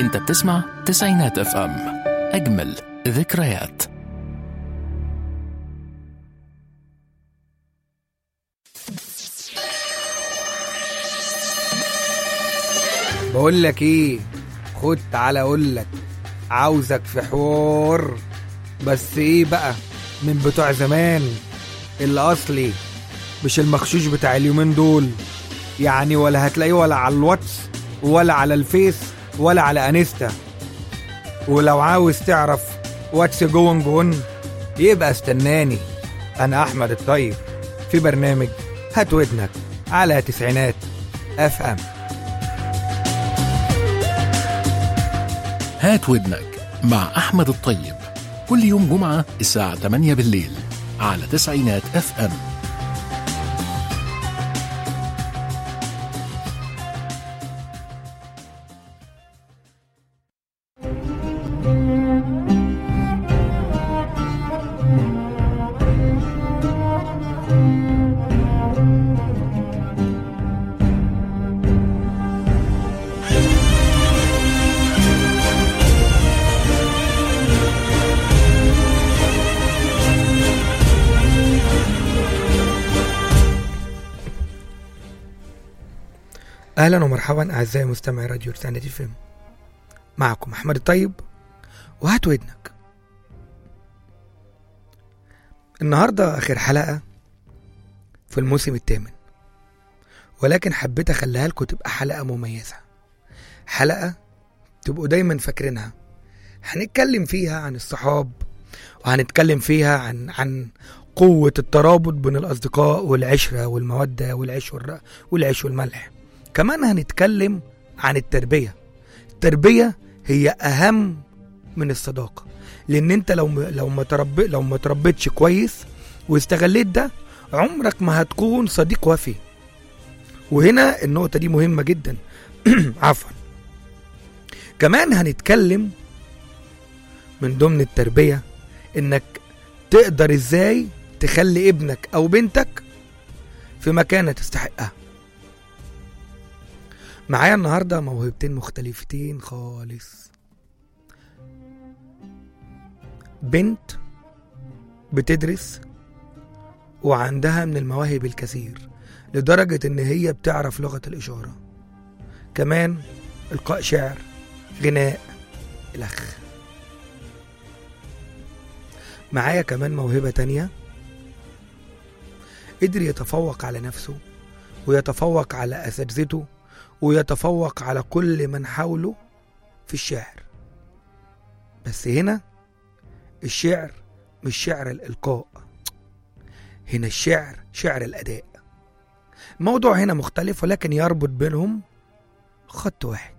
انت بتسمع تسعينات اف ام اجمل ذكريات بقول لك ايه خد تعالى اقول لك عاوزك في حوار بس ايه بقى من بتوع زمان الاصلي مش المخشوش بتاع اليومين دول يعني ولا هتلاقيه ولا على الواتس ولا على الفيس ولا على انستا ولو عاوز تعرف واتس جوين جون يبقى استناني انا احمد الطيب في برنامج هات ودنك على تسعينات اف ام هات ودنك مع احمد الطيب كل يوم جمعة الساعة 8 بالليل على تسعينات اف ام اهلا ومرحبا اعزائي مستمعي راديو رسالة فيلم معكم احمد الطيب وهات ودنك النهارده اخر حلقه في الموسم الثامن ولكن حبيت اخليها لكم تبقى حلقه مميزه حلقه تبقوا دايما فاكرينها هنتكلم فيها عن الصحاب وهنتكلم فيها عن عن قوة الترابط بين الأصدقاء والعشرة والمودة والعيش والر... والعيش والملح كمان هنتكلم عن التربية التربية هي أهم من الصداقة لأن أنت لو م- لو ما ترب لو ما تربيتش كويس واستغليت ده عمرك ما هتكون صديق وفي وهنا النقطة دي مهمة جدا عفوا كمان هنتكلم من ضمن التربية انك تقدر ازاي تخلي ابنك او بنتك في مكانة تستحقها معايا النهارده موهبتين مختلفتين خالص بنت بتدرس وعندها من المواهب الكثير لدرجة إن هي بتعرف لغة الإشارة كمان إلقاء شعر غناء الأخ معايا كمان موهبة تانية قدر يتفوق على نفسه ويتفوق على أساتذته ويتفوق على كل من حوله في الشعر بس هنا الشعر مش شعر الإلقاء هنا الشعر شعر الأداء الموضوع هنا مختلف ولكن يربط بينهم خط واحد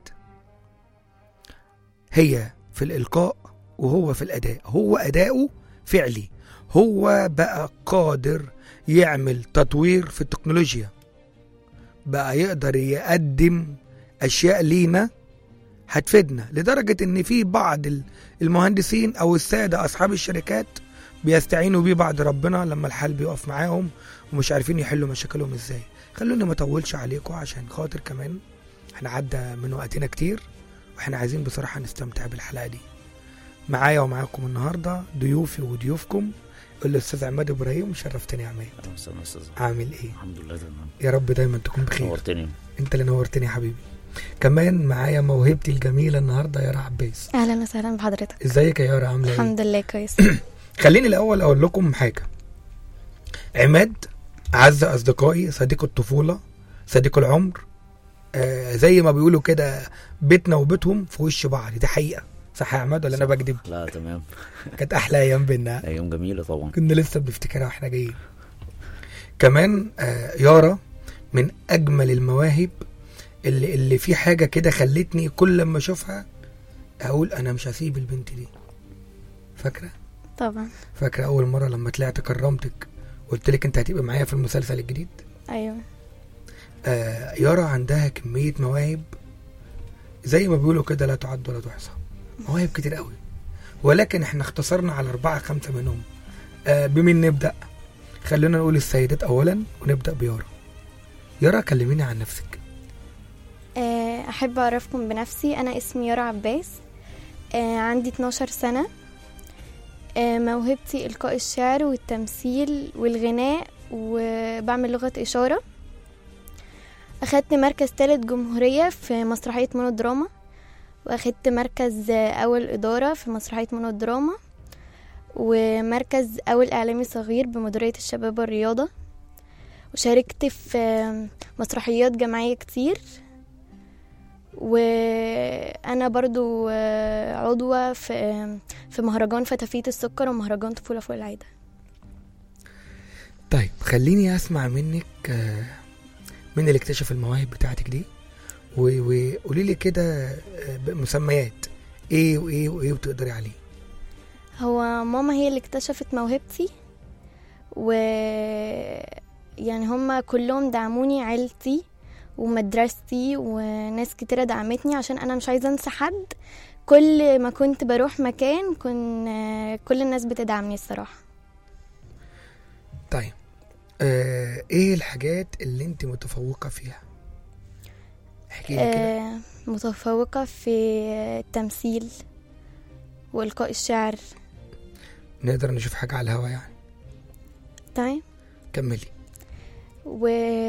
هي في الإلقاء وهو في الأداء هو أداؤه فعلي هو بقى قادر يعمل تطوير في التكنولوجيا بقى يقدر يقدم اشياء لينا هتفيدنا لدرجه ان في بعض ال- المهندسين او الساده اصحاب الشركات بيستعينوا بيه بعد ربنا لما الحال بيقف معاهم ومش عارفين يحلوا مشاكلهم ازاي خلوني ما اطولش عليكم عشان خاطر كمان احنا عدى من وقتنا كتير واحنا عايزين بصراحه نستمتع بالحلقه دي معايا ومعاكم النهارده ضيوفي وضيوفكم الاستاذ عماد ابراهيم شرفتني يا عماد اهلا وسهلا استاذ عامل ايه الحمد لله تمام يا رب دايما تكون بخير نورتني انت اللي نورتني يا حبيبي كمان معايا موهبتي الجميله النهارده يارا عباس اهلا وسهلا بحضرتك ازيك يا يارا عامله ايه الحمد لله كويس خليني الاول اقول لكم حاجه عماد اعز اصدقائي صديق الطفوله صديق العمر آه زي ما بيقولوا كده بيتنا وبيتهم في وش بعض دي حقيقه صح يا عماد ولا انا بكذب لا تمام كانت احلى ايام بينا ايام جميله طبعا كنا لسه بنفتكرها واحنا جايين كمان آه يارا من اجمل المواهب اللي اللي في حاجه كده خلتني كل لما اشوفها اقول انا مش هسيب البنت دي فاكره طبعا فاكره اول مره لما طلعت كرمتك قلت لك انت هتبقى معايا في المسلسل الجديد ايوه آه يارا عندها كميه مواهب زي ما بيقولوا كده لا تعد ولا تحصى مواهب كتير قوي ولكن احنا اختصرنا على أربعة خمسة منهم آه بمين نبدأ خلينا نقول السيدات أولا ونبدأ بيارا يارا كلميني عن نفسك آه، أحب أعرفكم بنفسي أنا اسمي يارا عباس آه، عندي 12 سنة آه، موهبتي إلقاء الشعر والتمثيل والغناء وبعمل لغة إشارة أخدت مركز تالت جمهورية في مسرحية مونودراما وأخدت مركز آه، أول إدارة في مسرحية مونودراما ومركز أول إعلامي صغير بمديرية الشباب والرياضة وشاركت في آه، مسرحيات جماعية كتير وأنا برضو آه، عضوة في آه، في مهرجان فتافيت السكر ومهرجان طفولة فوق العادة طيب خليني اسمع منك آه، مين اللي اكتشف المواهب بتاعتك دي و- وقولي لي كده آه، مسميات ايه وايه وايه وتقدري عليه هو ماما هي اللي اكتشفت موهبتي و يعني هما كلهم دعموني عيلتي ومدرستي وناس كتيرة دعمتني عشان أنا مش عايزة أنسى حد كل ما كنت بروح مكان كن كل الناس بتدعمني الصراحة طيب آه ايه الحاجات اللي انت متفوقة فيها احكي لي كده آه، متفوقة في التمثيل وإلقاء الشعر نقدر نشوف حاجة على الهوا يعني تمام كملي و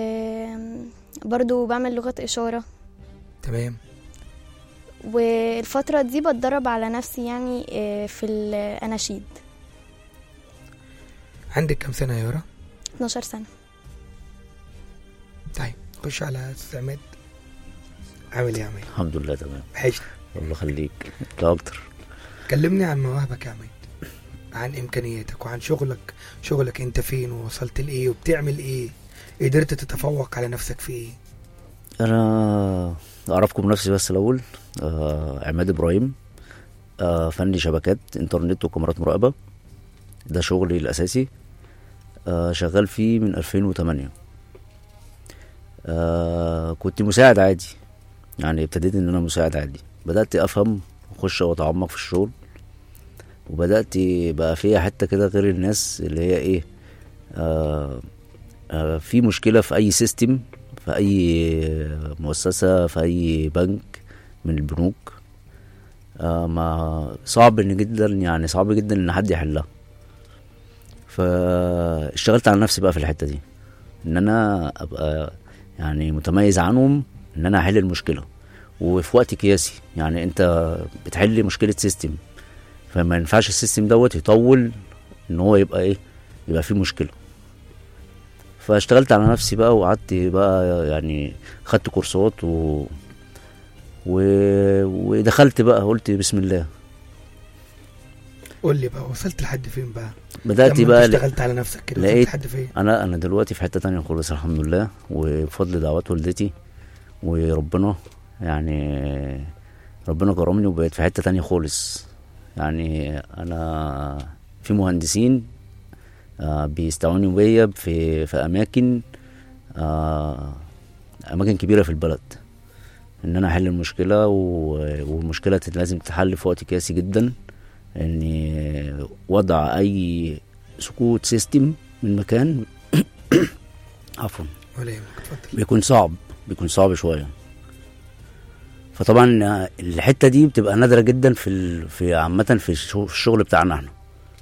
برضو بعمل لغة إشارة تمام والفترة دي بتدرب على نفسي يعني آه، في الأناشيد عندك كام سنة يا يارا 12 سنة طيب خش على استاذ عماد عامل ايه يا عماد الحمد لله تمام وحشني الله يخليك لا اكتر كلمني عن مواهبك يا عماد عن امكانياتك وعن شغلك شغلك انت فين ووصلت لايه وبتعمل ايه قدرت تتفوق على نفسك في ايه انا اعرفكم بنفسي بس الاول آه عماد ابراهيم آه فني شبكات انترنت وكاميرات مراقبه ده شغلي الاساسي آه شغال فيه من 2008 آه كنت مساعد عادي يعني ابتديت ان انا مساعد عادي بدات افهم واخش واتعمق في الشغل وبدات بقى فيها حته كده غير الناس اللي هي ايه آه آه في مشكله في اي سيستم في اي مؤسسه في اي بنك من البنوك آه ما صعب ان جدا يعني صعب جدا ان حد يحلها فاشتغلت على نفسي بقى في الحته دي ان انا ابقى يعني متميز عنهم ان انا احل المشكله وفي وقت قياسي يعني انت بتحل مشكله سيستم فما ينفعش السيستم دوت يطول ان هو يبقى ايه يبقى فيه مشكله فاشتغلت على نفسي بقى وقعدت بقى يعني خدت كورسات و... و... ودخلت بقى قلت بسم الله قول لي بقى وصلت لحد فين بقى بدأت لما بقى انت اشتغلت على نفسك كده وصلت لقيت- لحد فين انا انا دلوقتي في حته تانية خالص الحمد لله وبفضل دعوات والدتي وربنا يعني ربنا كرمني وبقيت في حته تانية خالص يعني انا في مهندسين آه، بيستعونوا بيا في في اماكن آه، اماكن كبيره في البلد ان انا احل المشكله و- والمشكله لازم تتحل في وقت قياسي جدا ان وضع اي سكوت سيستم من مكان عفوا ولا يهمك اتفضل بيكون صعب بيكون صعب شويه فطبعا الحته دي بتبقى نادره جدا في ال... في عامه في الشغل, في الشغل بتاعنا احنا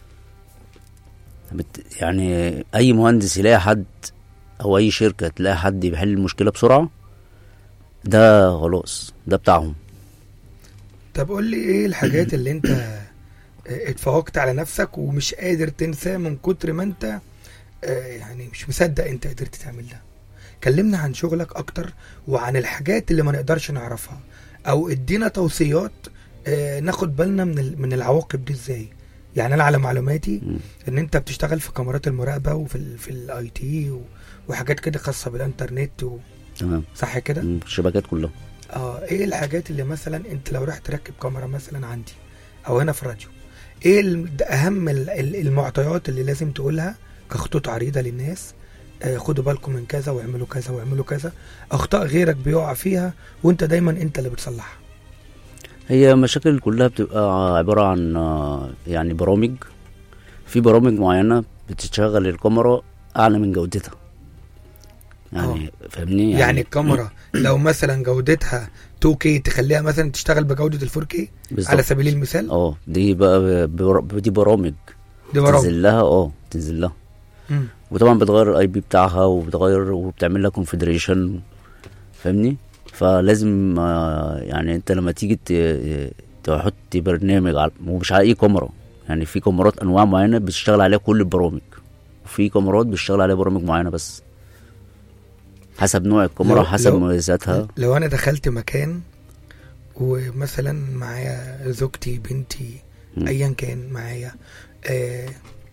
بت... يعني اي مهندس يلاقي حد او اي شركه تلاقي حد بيحل المشكله بسرعه ده خلاص ده بتاعهم طب قول لي ايه الحاجات اللي انت اه، اتفوقت على نفسك ومش قادر تنساه من كتر ما انت اه، يعني مش مصدق انت قدرت تعمل ده كلمنا عن شغلك اكتر وعن الحاجات اللي ما نقدرش نعرفها او ادينا توصيات اه، ناخد بالنا من ال- من العواقب دي ازاي يعني انا على معلوماتي مم. ان انت بتشتغل في كاميرات المراقبه وفي ال في الاي تي وحاجات كده خاصه بالانترنت و- تمام صح كده مم، الشبكات كلها اه ايه الحاجات اللي مثلا انت لو رحت تركب كاميرا مثلا عندي او هنا في راديو ايه ال- ده اهم ال- ال- المعطيات اللي لازم تقولها كخطوط عريضه للناس آه خدوا بالكم من كذا واعملوا كذا واعملوا كذا اخطاء غيرك بيقع فيها وانت دايما انت اللي بتصلحها هي مشاكل كلها بتبقى عبارة عن آه، يعني برامج في برامج معينة بتشغل الكاميرا أعلى من جودتها يعني فاهمني يعني, يعني الكاميرا لو مثلا جودتها 2K تخليها مثلا تشتغل بجوده ال 4K بالظبط. على سبيل المثال اه دي بقى بر- دي برامج دي برامج تنزل لها اه تنزل لها مم. وطبعا بتغير الاي بي بتاعها وبتغير وبتعمل لها كونفدريشن فاهمني فلازم آه، يعني انت لما تيجي ت- تحط برنامج على ومش على اي كاميرا يعني في كاميرات انواع معينه بتشتغل عليها كل البرامج وفي كاميرات بتشتغل عليها برامج معينه بس حسب نوع الكاميرا لو- حسب لو- مميزاتها لو انا دخلت مكان ومثلا معايا زوجتي بنتي مم. ايا كان معايا آه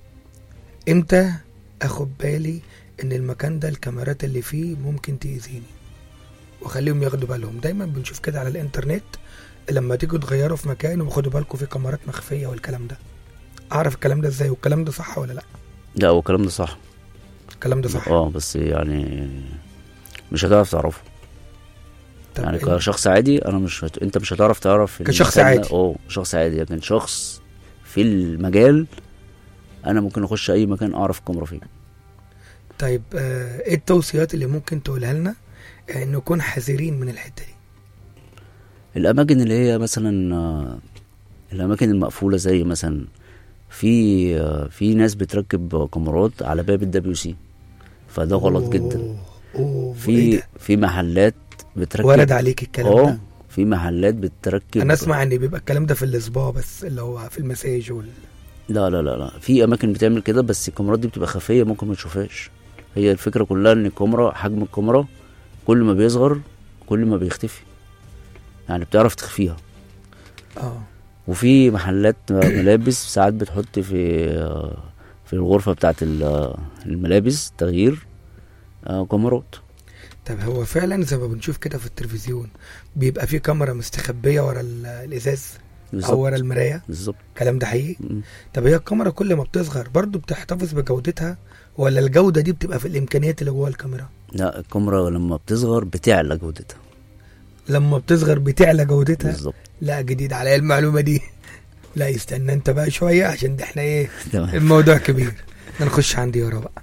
امتى اخد بالي ان المكان ده الكاميرات اللي فيه ممكن تأذيني واخليهم ياخدوا بالهم دايما بنشوف كده على الانترنت لما تيجوا تغيروا في مكان وخدوا بالكم في كاميرات مخفيه والكلام ده اعرف الكلام ده ازاي والكلام ده صح ولا لا لا هو الكلام ده صح الكلام ده صح اه بس يعني مش هتعرف تعرفه طب يعني إيه؟ كشخص عادي انا مش هت... انت مش هتعرف تعرف كشخص المكان ده- عادي. اه شخص عادي لكن شخص في المجال انا ممكن اخش اي مكان اعرف الكاميرا فيه طيب آه، ايه التوصيات اللي ممكن تقولها لنا آه، ان نكون حذرين من الحته دي الاماكن اللي هي مثلا آه، الاماكن المقفوله زي مثلا في آه، في ناس بتركب كاميرات على باب الدبليو سي فده غلط جدا أوه، اوه في ايه ده في محلات بتركب ورد عليك الكلام اه ده في محلات بتركب انا اسمع ان بيبقى الكلام ده في الاسبوع بس اللي هو في المساج وال... لا لا لا لا في اماكن بتعمل كده بس الكاميرات دي بتبقى خفيه ممكن ما تشوفهاش هي الفكره كلها ان الكاميرا حجم الكاميرا كل ما بيصغر كل ما بيختفي يعني بتعرف تخفيها اه وفي محلات ملابس ساعات بتحط في في الغرفه بتاعه الملابس تغيير آه، كاميرات طب هو فعلا زي ما بنشوف كده في التلفزيون بيبقى في كاميرا مستخبيه ورا ال- الازاز او ورا بالظبط المرايه بالظبط الكلام ده حقيقي م. طب هي الكاميرا كل ما بتصغر برضو بتحتفظ بجودتها ولا الجوده دي بتبقى في الامكانيات اللي جوه الكاميرا لا الكاميرا لما بتصغر بتعلى جودتها لما بتصغر بتعلى جودتها بالظبط لا جديد عليا المعلومه دي لا يستنى انت بقى شويه عشان ده احنا ايه تمام الموضوع كبير نخش عند يارا بقى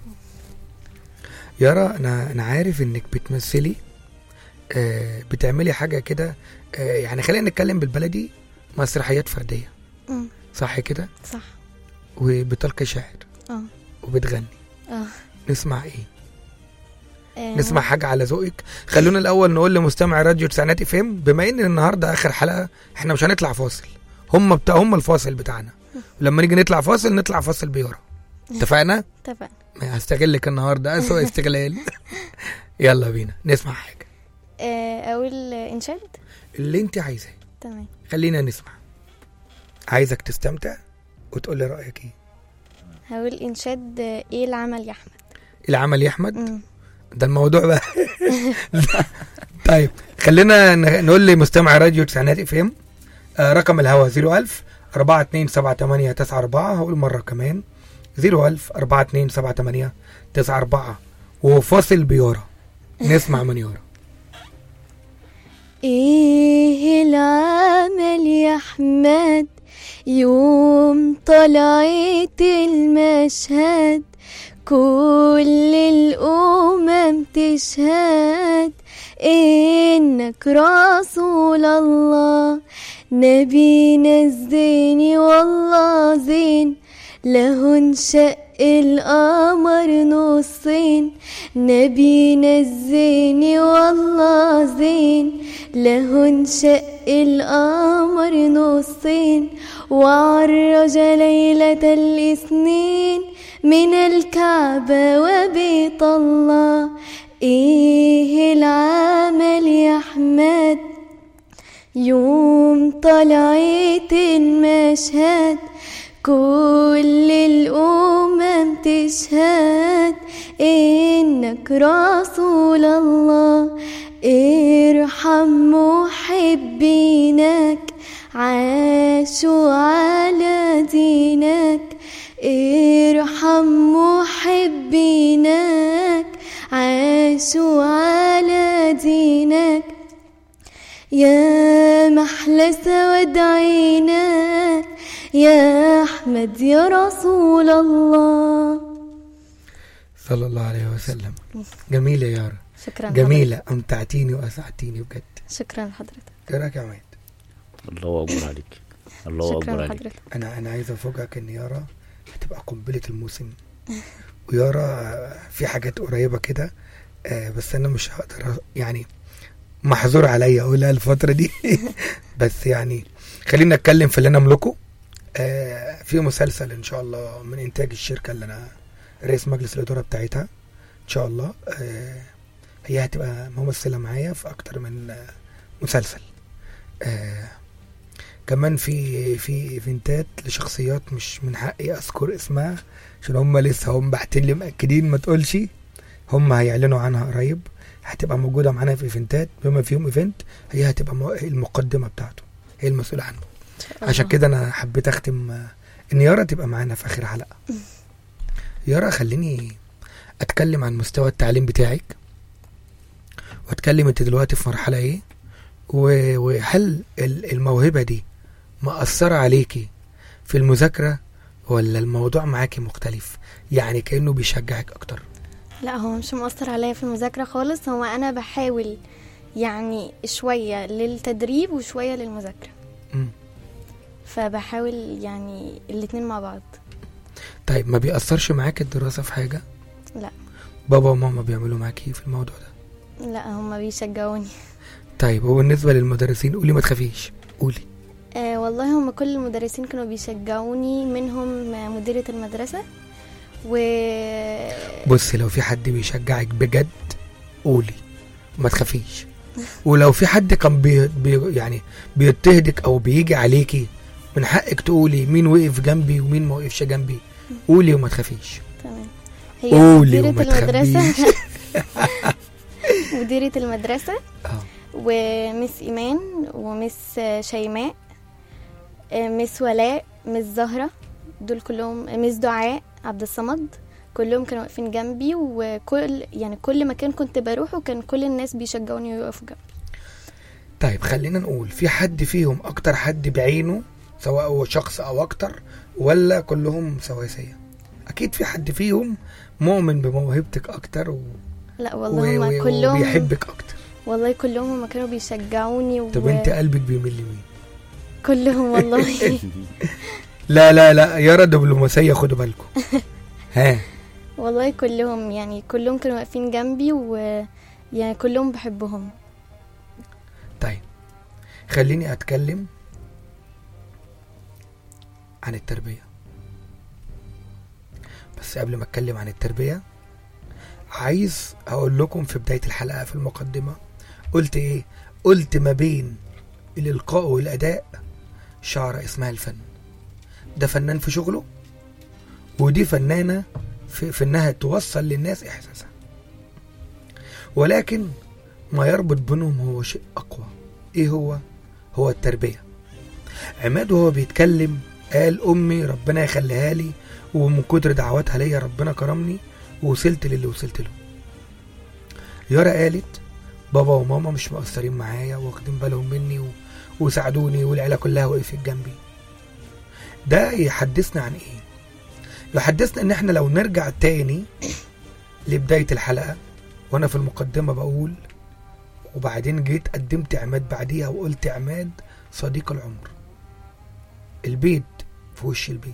يارا انا انا عارف انك بتمثلي آه بتعملي حاجه كده آه يعني خلينا نتكلم بالبلدي مسرحيات فرديه مم. صح كده صح وبتلقي شعر اه وبتغني اه نسمع ايه آه، نسمع حاجه على ذوقك خلونا الاول نقول لمستمع راديو تسعينات اف ام بما ان النهارده اخر حلقه احنا مش هنطلع فاصل هم بتاع هم الفاصل بتاعنا ولما نيجي نطلع فاصل نطلع فاصل بيورا اتفقنا اتفقنا ما هستغلك النهارده اسوء استغلال يلا بينا نسمع حاجه آه، اقول انشاد اللي انت عايزاه تمام خلينا نسمع عايزك تستمتع وتقول لي رايك ايه هقول انشاد آه، ايه العمل يا احمد العمل يا احمد مم. ده الموضوع بقى طيب خلينا ن- نقول لمستمع راديو تسعينات اف ام رقم الهوا 01000 4278 94 هقول مره كمان 01000 4278 94 وفاصل بيورا نسمع من يورا ايه العمل يا احمد يوم طلعت المشهد كل الامم تشهد انك رسول الله نبي نزلني والله زين له انشق القمر نصين نبي نزلني والله زين له انشق القمر نصين وعرج ليلة الاثنين من الكعبة وبيت الله ايه العمل يا احمد يوم طلعت المشهد كل الأمم تشهد إنك رسول الله ارحم محبينك عاشوا على دينك ارحم محبينك عاشوا على دينك يا محلى سود عينك يا أحمد يا رسول الله صلى الله عليه وسلم جميل يا يارا شكرا جميله امتعتيني واسعدتيني بجد حضرتك. شكرا لحضرتك ايه رايك يا عماد الله اكبر عليك الله شكرا اكبر عليك لحضرتك انا انا عايز افاجئك ان يارا هتبقى قنبله الموسم ويارا في حاجات قريبه كده آه، بس انا مش هقدر أ- يعني محظور عليا اقولها الفتره دي بس يعني خلينا نتكلم في اللي انا املكه آه، في مسلسل ان شاء الله من انتاج الشركه اللي انا رئيس مجلس الاداره بتاعتها ان شاء الله آه، هي هتبقى ممثله معايا في اكتر من آه، مسلسل آه، كمان في في ايفنتات لشخصيات مش من حقي اذكر اسمها عشان هم لسه هم باعتين لي مأكدين ما تقولش هم هيعلنوا عنها قريب هتبقى موجوده معانا في ايفنتات بما فيهم ايفنت هي هتبقى مو- المقدمه بتاعته هي المسؤوله عنه عشان كده انا حبيت اختم آه، ان يارا تبقى معانا في اخر حلقه يارا خليني اتكلم عن مستوى التعليم بتاعك واتكلم انت دلوقتي في مرحله ايه و- وهل ال- الموهبه دي مأثرة عليكي في المذاكرة ولا الموضوع معاكي مختلف يعني كأنه بيشجعك أكتر لا هو مش مؤثر عليا في المذاكرة خالص هو أنا بحاول يعني شوية للتدريب وشوية للمذاكرة مم. فبحاول يعني الاتنين مع بعض طيب ما بيأثرش معاك الدراسة في حاجة لا بابا وماما بيعملوا معاكي في الموضوع ده لا هما بيشجعوني طيب وبالنسبة للمدرسين قولي ما تخافيش قولي آه والله هم كل المدرسين كانوا بيشجعوني منهم مديرة المدرسة و بصي لو في حد بيشجعك بجد قولي ما تخافيش ولو في حد كان بي بي يعني بيضطهدك او بيجي عليكي من حقك تقولي مين وقف جنبي ومين ما وقفش جنبي قولي وما تخافيش تمام هي قولي مديرة وما المدرسة تخبيش. مديرة المدرسة اه ومس إيمان ومس شيماء آه، مس ولاء مس زهرة دول كلهم مس دعاء عبد الصمد كلهم كانوا واقفين جنبي وكل يعني كل مكان كنت بروحه كان كل الناس بيشجعوني ويقفوا جنبي طيب خلينا نقول في حد فيهم اكتر حد بعينه سواء هو شخص او اكتر ولا كلهم سواسية اكيد في حد فيهم مؤمن بموهبتك اكتر و... لا و... والله هما و... كلهم وبيحبك اكتر والله كلهم هما كانوا بيشجعوني و... طب انت قلبك بيميل لمين كلهم والله لا لا لا يارا دبلوماسية خدوا بالكم ها والله كلهم يعني كلهم كانوا واقفين جنبي و يعني كلهم بحبهم طيب خليني اتكلم عن التربية بس قبل ما اتكلم عن التربية عايز اقول لكم في بداية الحلقة في المقدمة قلت ايه قلت ما بين الالقاء والاداء شعرة اسمها الفن ده فنان في شغله ودي فنانة في, في انها توصل للناس احساسها ولكن ما يربط بينهم هو شيء اقوى ايه هو هو التربية عماد وهو بيتكلم قال امي ربنا يخليها لي ومن كتر دعواتها ليا ربنا كرمني ووصلت للي وصلت له يارا قالت بابا وماما مش مقصرين معايا واخدين بالهم مني و... وساعدوني والعيلة كلها وقفت جنبي ده يحدثنا عن ايه يحدثنا ان احنا لو نرجع تاني لبداية الحلقة وانا في المقدمة بقول وبعدين جيت قدمت عماد بعديها وقلت عماد صديق العمر البيت في وش البيت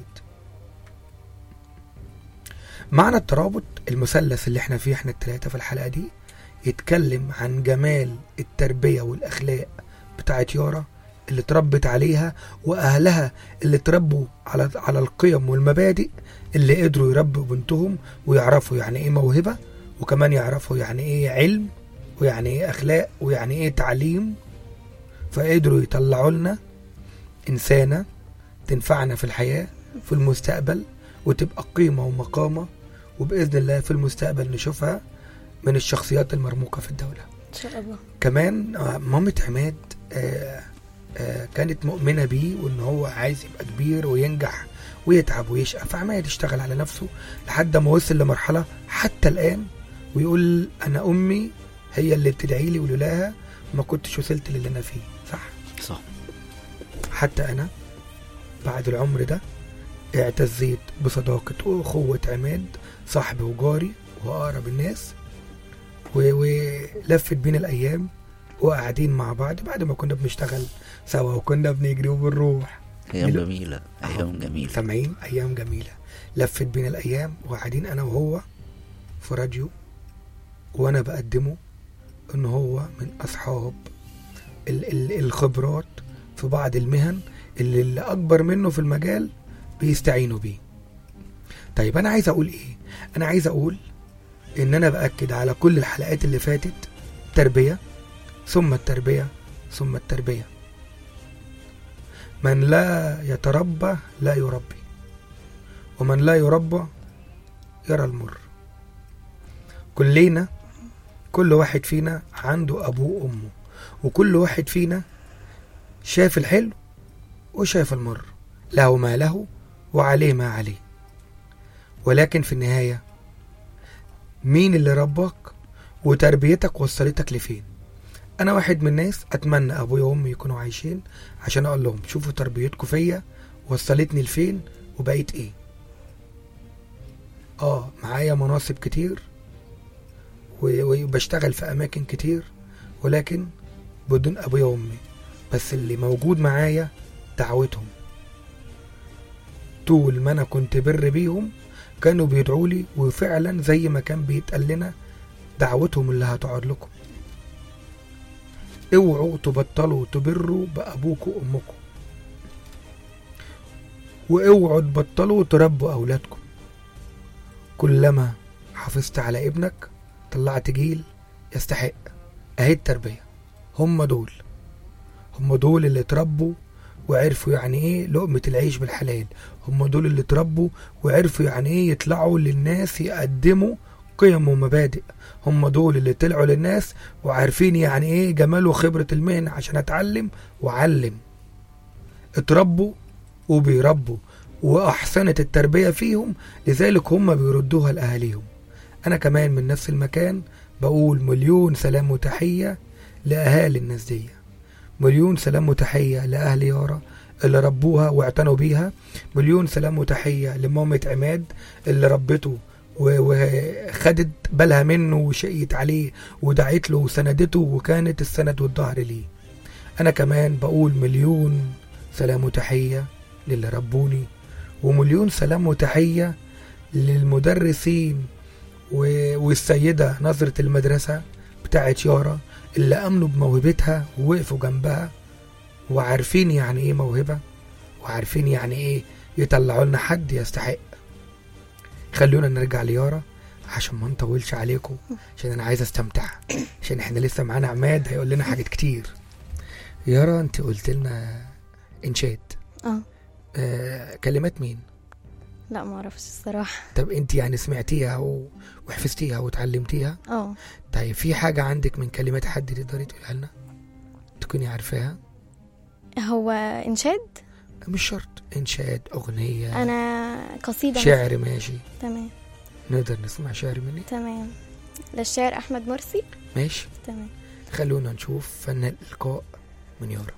معنى الترابط المثلث اللي احنا فيه احنا التلاتة في الحلقة دي يتكلم عن جمال التربية والأخلاق بتاعت يارا اللي اتربت عليها وأهلها اللي اتربوا على على القيم والمبادئ اللي قدروا يربوا بنتهم ويعرفوا يعني ايه موهبة وكمان يعرفوا يعني ايه علم ويعني ايه اخلاق ويعني ايه تعليم فقدروا يطلعوا لنا انسانه تنفعنا في الحياه في المستقبل وتبقى قيمه ومقامه وباذن الله في المستقبل نشوفها من الشخصيات المرموقه في الدوله ان شاء الله كمان آه، مامة عماد آه، آه، كانت مؤمنة بيه وإن هو عايز يبقى كبير وينجح ويتعب ويشقى فعماد يشتغل على نفسه لحد ما وصل لمرحلة حتى الآن ويقول أنا أمي هي اللي بتدعي لي ولولاها ما كنتش وصلت للي أنا فيه صح صح حتى أنا بعد العمر ده اعتزيت بصداقة وأخوة عماد صاحبي وجاري وأقرب الناس و- ولفت بينا الايام وقاعدين مع بعض بعد ما كنا بنشتغل سوا وكنا بنجري وبنروح ايام دلو- جميله ايام جميله سامعين ايام جميله لفت بينا الايام وقاعدين انا وهو في راديو وانا بقدمه ان هو من اصحاب ال- ال- الخبرات في بعض المهن اللي اللي اكبر منه في المجال بيستعينوا بيه طيب انا عايز اقول ايه انا عايز اقول ان انا باكد على كل الحلقات اللي فاتت تربيه ثم التربيه ثم التربيه من لا يتربى لا يربي ومن لا يربى يرى المر كلنا كل واحد فينا عنده أبوه وأمه وكل واحد فينا شاف الحلو وشاف المر له ما له وعليه ما عليه ولكن في النهاية مين اللي رباك وتربيتك وصلتك لفين أنا واحد من الناس أتمنى أبويا وأمي يكونوا عايشين عشان أقول لهم شوفوا تربيتكم فيا وصلتني لفين وبقيت إيه اه معايا مناصب كتير و- وبشتغل في اماكن كتير ولكن بدون ابويا وامي بس اللي موجود معايا دعوتهم طول ما انا كنت بر بيهم كانوا بيدعوا لي وفعلا زي ما كان بيتقال لنا دعوتهم اللي هتقعد لكم اوعوا تبطلوا تبروا بابوكوا وامكم واوعوا تبطلوا تربوا اولادكم كلما حافظت على ابنك طلعت جيل يستحق اهي التربية هم دول هم دول اللي اتربوا وعرفوا يعني ايه لقمة العيش بالحلال هم دول اللي اتربوا وعرفوا يعني ايه يطلعوا للناس يقدموا قيم ومبادئ هم دول اللي طلعوا للناس وعارفين يعني ايه جمال وخبرة المهنة عشان اتعلم واعلم اتربوا وبيربوا واحسنت التربية فيهم لذلك هم بيردوها لاهاليهم انا كمان من نفس المكان بقول مليون سلام وتحية لاهالي الناس دي مليون سلام وتحية لاهل يارا اللي ربوها واعتنوا بيها مليون سلام وتحية لمامة عماد اللي ربته و- وخدت بالها منه وشقيت عليه ودعت له وسندته وكانت السند والظهر ليه انا كمان بقول مليون سلام وتحية للي ربوني ومليون سلام وتحية للمدرسين و- والسيدة نظرة المدرسة بتاعت يارا اللي أمنوا بموهبتها ووقفوا جنبها وعارفين يعني إيه موهبة وعارفين يعني إيه يطلعوا لنا حد يستحق خلونا نرجع ليارا عشان ما نطولش عليكم عشان أنا عايز أستمتع عشان إحنا لسه معانا عماد هيقول لنا حاجات كتير يارا أنت قلت لنا إنشاد اه آه كلمات مين؟ لا ما اعرفش الصراحه طب انت يعني سمعتيها و... وحفظتيها وتعلمتيها اه طيب في حاجة عندك من كلمات حد تقدري تقولها لنا تكوني عارفاها هو انشاد مش شرط إنشاد أغنية انا قصيده شعر ماشي تمام نقدر نسمع شعر منك تمام للشاعر احمد مرسي ماشي تمام خلونا نشوف فن الإلقاء من يارا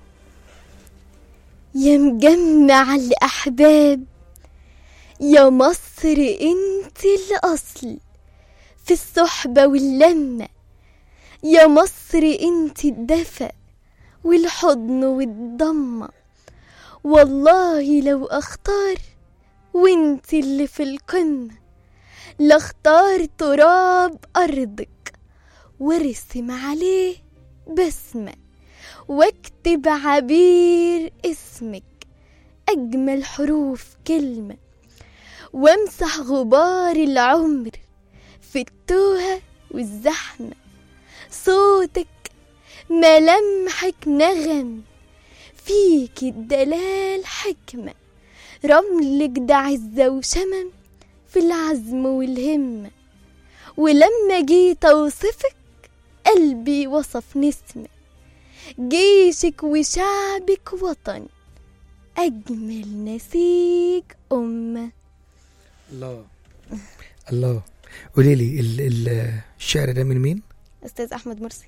يا مجمع الأحباب يا مصر انت الأصل في الصحبة واللمة يا مصر انت الدفى والحضن والضمة والله لو أختار وانت اللي في القمة لاختار تراب أرضك وارسم عليه بسمة واكتب عبير اسمك أجمل حروف كلمة وامسح غبار العمر في التوهة والزحمة صوتك ملامحك نغم فيك الدلال حكمة رملك ده عزة وشمم في العزم والهمة ولما جيت أوصفك قلبي وصف نسمة جيشك وشعبك وطن أجمل نسيج أمة الله الله قولي لي ال... ال... الشعر ده من مين؟ أستاذ أحمد مرسي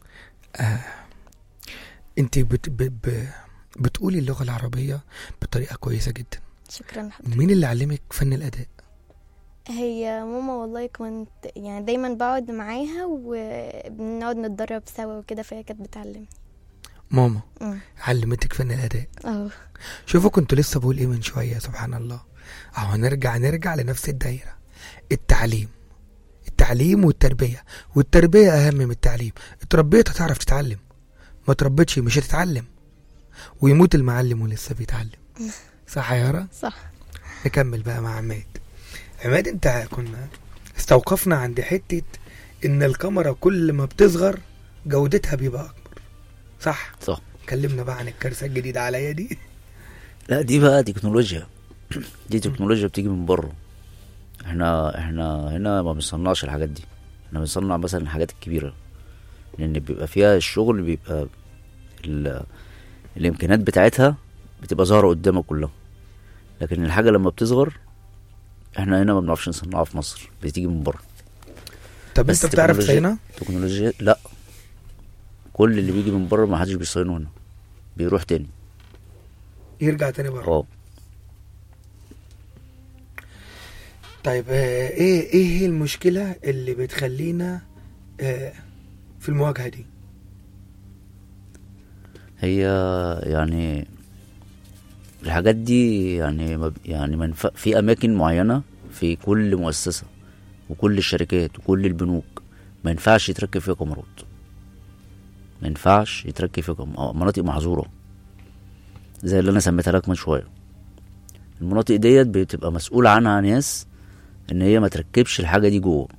انت بت... ب... ب... بتقولي اللغة العربية بطريقة كويسة جدا شكرا لحضرتك مين اللي علمك فن الأداء؟ هي ماما والله كنت يعني دايما بقعد معاها وبنقعد نتدرب سوا وكده فهي كانت بتعلمني ماما أمم. علمتك فن الاداء اه شوفوا كنت لسه بقول ايه من شويه سبحان الله اهو هنرجع نرجع لنفس الدايره التعليم التعليم والتربيه والتربيه اهم من التعليم اتربيت هتعرف تتعلم ما تربيتش مش هتتعلم ويموت المعلم ولسه بيتعلم صح يا يارا صح نكمل بقى مع عماد عماد انت كنا استوقفنا عند حته ان الكاميرا كل ما بتصغر جودتها بيبقى اكبر صح صح كلمنا بقى عن الكارثه الجديده عليا دي لا دي بقى تكنولوجيا دي تكنولوجيا بتيجي من بره احنا احنا هنا ما بنصنعش الحاجات دي احنا بنصنع مثلا الحاجات الكبيرة لان بيبقى فيها الشغل بيبقى ال... الامكانيات بتاعتها بتبقى ظاهرة قدامك كلها لكن الحاجة لما بتصغر احنا هنا ما بنعرفش نصنعها في مصر بتيجي من بره طب بس انت بتعرف تكنولوجيا- تصينها تكنولوجيا لا كل اللي بيجي من بره ما حدش بيصينه هنا بيروح تاني يرجع تاني بره اه طيب آه ايه ايه هي المشكله اللي بتخلينا آه في المواجهه دي هي يعني الحاجات دي يعني ما ب- يعني منف... في اماكن معينه في كل مؤسسه وكل الشركات وكل البنوك ما ينفعش يتركب فيها كاميرات ما ينفعش يتركب فيها كام- آه، مناطق محظوره زي اللي انا سميتها لك من شويه المناطق ديت بتبقى مسؤول عنها ناس ان هي ما تركبش الحاجه دي جوه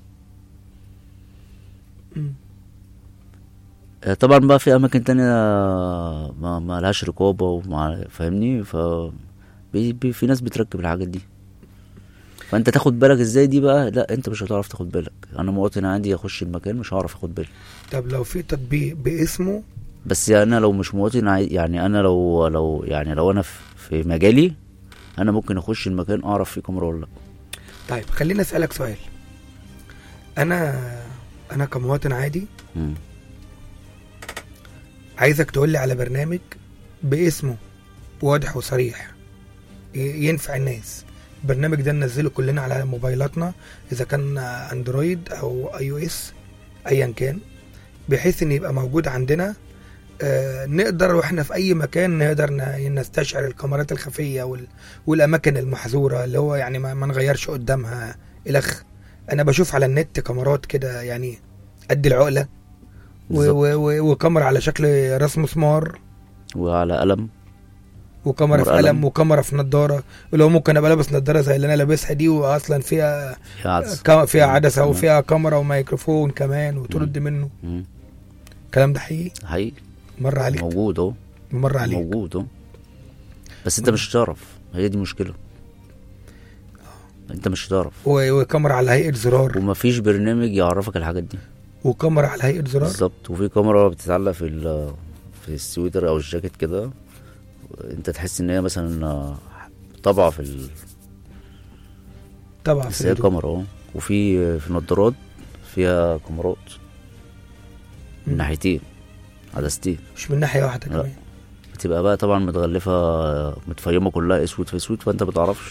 مم. آه، طبعا بقى في اماكن تانية ما, ما لهاش رقابة وما فاهمني ف بي بي في ناس بتركب الحاجات دي فانت تاخد بالك ازاي دي بقى لا انت مش هتعرف تاخد بالك انا مواطن عادي اخش المكان مش هعرف اخد بالي طب لو في تطبيق باسمه بس يعني انا لو مش مواطن عاي- يعني انا لو لو يعني لو انا في في مجالي انا ممكن اخش المكان اعرف فيه كاميرا ولا لا طيب خليني اسالك سؤال انا انا كمواطن عادي مم. عايزك تقول لي على برنامج باسمه واضح وصريح ي- ينفع الناس البرنامج ده ننزله كلنا على موبايلاتنا اذا كان اندرويد او اي او اس ايا كان بحيث ان يبقى موجود عندنا آه، نقدر واحنا في اي مكان نقدر ن- نستشعر الكاميرات الخفيه وال- والاماكن المحظوره اللي هو يعني ما ما نغيرش قدامها الخ انا بشوف على النت كاميرات كده يعني قد العقله و- بالظبط. و- و- وكاميرا على شكل راس مسمار وعلى قلم وكاميرا في نور قلم قلم. وكاميرا في نضاره اللي هو ممكن ابقى لابس نضاره زي اللي انا لابسها دي واصلا فيها يا عدس كا- فيها عدسه مم. وفيها كاميرا وميكروفون كمان وترد منه مم. الكلام ده حقيقي حقيقي مر عليك موجود اهو مر عليك موجود اهو بس انت مش هتعرف هي دي مشكله انت مش هتعرف و- وكاميرا على هيئه زرار ومفيش برنامج يعرفك الحاجات دي وكاميرا على هيئه زرار بالظبط وفي كاميرا بتتعلق في ال- في السويتر او الجاكيت كده انت تحس ان هي مثلا طبعه في ال... طبعا بس في هي الهدوء. كاميرا اهو وفي في نظارات فيها كاميرات من مم. ناحيتين عدستين مش من ناحيه واحده لا. كمان بتبقى بقى طبعا متغلفه متفيمه كلها اسود في اسود فانت بتعرفش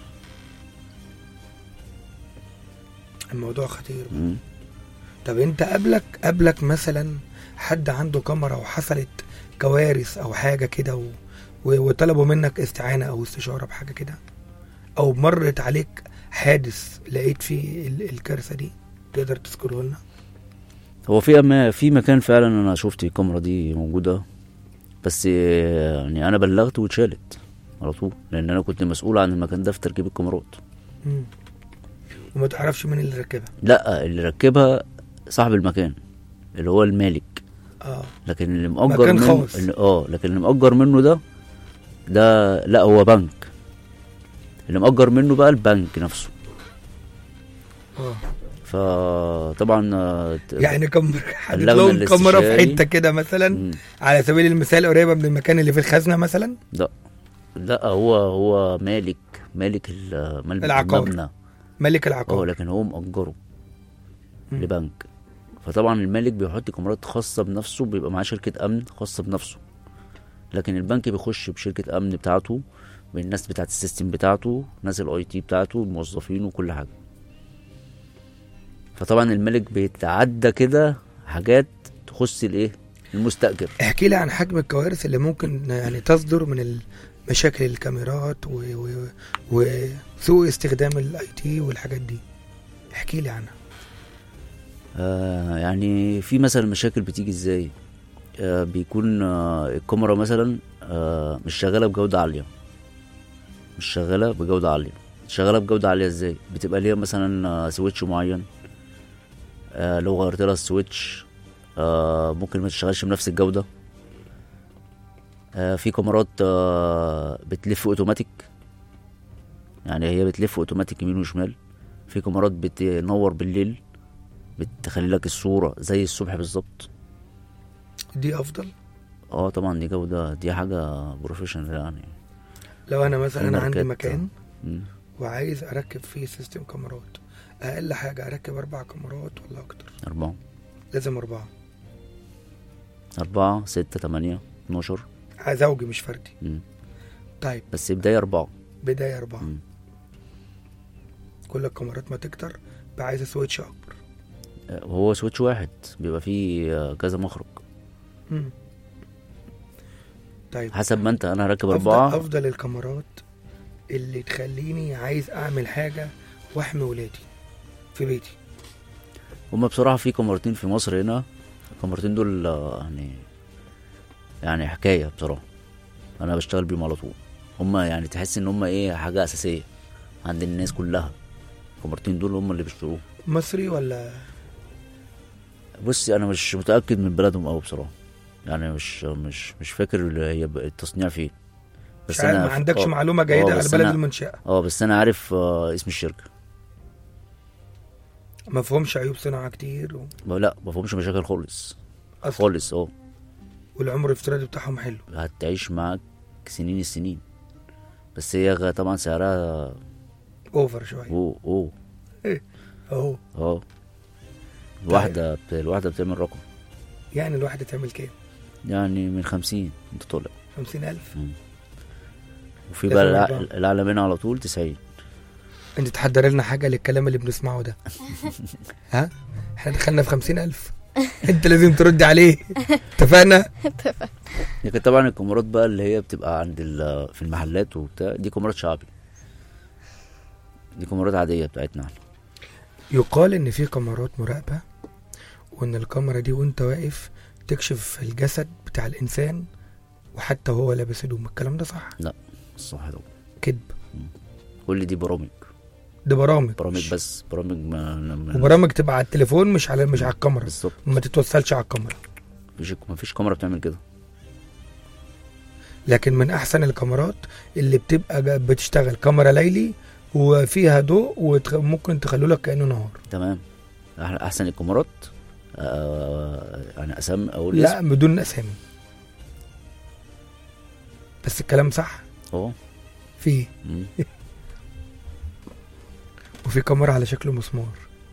الموضوع خطير مم. طب انت قبلك قبلك مثلا حد عنده كاميرا وحصلت كوارث او حاجه كده و... و... وطلبوا منك استعانه او استشاره بحاجه كده او مرت عليك حادث لقيت فيه ال... الكارثه دي تقدر تذكره لنا هو في أما في مكان فعلا انا شفت الكاميرا دي موجوده بس يعني انا بلغت واتشالت على طول لان انا كنت مسؤول عن المكان ده في تركيب الكاميرات مم. وما تعرفش مين اللي ركبها لا اللي ركبها صاحب المكان اللي هو المالك اه لكن اللي مأجر مكان منه خاص. اللي اه لكن اللي مأجر منه ده ده لا هو بنك اللي مأجر منه بقى البنك نفسه اه فطبعا آه، ت- يعني كم حدد بلغنا لهم كاميرا في الاستشاري. حته كده مثلا مم. على سبيل المثال قريبه من المكان اللي في الخزنه مثلا لا لا هو هو مالك مالك ال- مال- العقار. المبنى ملك اه العقار لكن هو مأجره مم. لبنك فطبعا المالك بيحط كاميرات خاصة بنفسه بيبقى معاه شركة أمن خاصة بنفسه لكن البنك بيخش بشركة أمن بتاعته بالناس بتاعت السيستم بتاعته ناس الاي تي بتاعته الموظفين وكل حاجة فطبعا الملك بيتعدى كده حاجات تخص الايه المستاجر احكي لي عن حجم الكوارث اللي ممكن يعني تصدر من مشاكل الكاميرات و... و... وسوء استخدام الاي تي والحاجات دي احكي لي عنها آه يعني في مثلا مشاكل بتيجي ازاي آه بيكون آه الكاميرا مثلا آه مش شغاله بجوده عاليه مش شغاله بجوده عاليه شغاله بجوده عاليه ازاي بتبقى ليها مثلا آه سويتش معين آه لو غيرت لها السويتش آه ممكن ما تشتغلش بنفس الجوده آه في كاميرات آه بتلف اوتوماتيك يعني هي بتلف اوتوماتيك يمين وشمال في كاميرات بتنور بالليل بتخلي لك الصورة زي الصبح بالظبط دي افضل اه طبعا دي جودة دي حاجة بروفيشنال يعني لو انا مثلا في عندي ماركات. مكان مم. وعايز اركب فيه سيستم كاميرات اقل حاجه اركب اربع كاميرات ولا اكتر أربعة لازم اربعه أربعة ستة تمانية اتناشر زوجي مش فردي مم. طيب بس بداية أربعة بدايه اربعه مم. كل الكاميرات ما تكتر بقى عايزه سويتش اكبر آه، هو سويتش واحد بيبقى فيه آه، كذا مخرج مم. طيب حسب ما انت انا راكب أفضل, أربعة افضل الكاميرات اللي تخليني عايز اعمل حاجه واحمي ولادي في بيتي هما بصراحة في كاميرتين في مصر هنا الكاميرتين دول آه، يعني يعني حكاية بصراحة أنا بشتغل بيهم على طول هما يعني تحس إن هما إيه حاجة أساسية عند الناس كلها الكاميرتين دول هما اللي بيشتروه مصري ولا بصي أنا مش متأكد من بلدهم أوي بصراحة يعني مش مش مش فاكر اللي هي ب- التصنيع فين مش عارف ما ف- عندكش آه، معلومه جيده آه، على بس بلد أنا- المنشاه اه بس أنا عارف آه، اسم الشركة ما فيهمش عيوب صناعه كتير و... ما- لا ما فيهمش مشاكل خالص أصلاً. خالص اه والعمر الافتراضي بتاعهم حلو هتعيش معاك سنين السنين بس هي غ- طبعا سعرها اوفر شويه اوه اوه اهو اه الواحدة بت... الواحدة بتعمل رقم يعني الواحده تعمل كام يعني من خمسين انت طالع خمسين ألف وفي لازم بقى أربعة. الأع- الأعلى منها على طول تسعين انت تحضر لنا حاجه للكلام اللي بنسمعه ده ها احنا دخلنا في خمسين ألف انت لازم ترد عليه اتفقنا لكن طبعا الكاميرات بقى اللي هي بتبقى عند ال... في المحلات وبتاع دي كاميرات شعبي دي كاميرات عادية بتاعتنا احنا يقال ان في كاميرات مراقبه وان الكاميرا دي وانت واقف تكشف الجسد بتاع الانسان وحتى وهو لابس هدوم الكلام ده صح الصح ده كذب كل دي برامج ده برامج برامج بس برامج ما, ما وبرامج تبقى على التليفون مش على مش على الكاميرا بالظبط ما تتوصلش على الكاميرا مفيش مفيش كاميرا بتعمل كده لكن من احسن الكاميرات اللي بتبقى جا- بتشتغل كاميرا ليلي وفيها ضوء وممكن تخلوا لك كانه نهار تمام أح- احسن الكاميرات آه يعني اسم اقول لا اسم بدون اسامي بس الكلام صح اه فيه مم. وفي كاميرا على شكل مسمار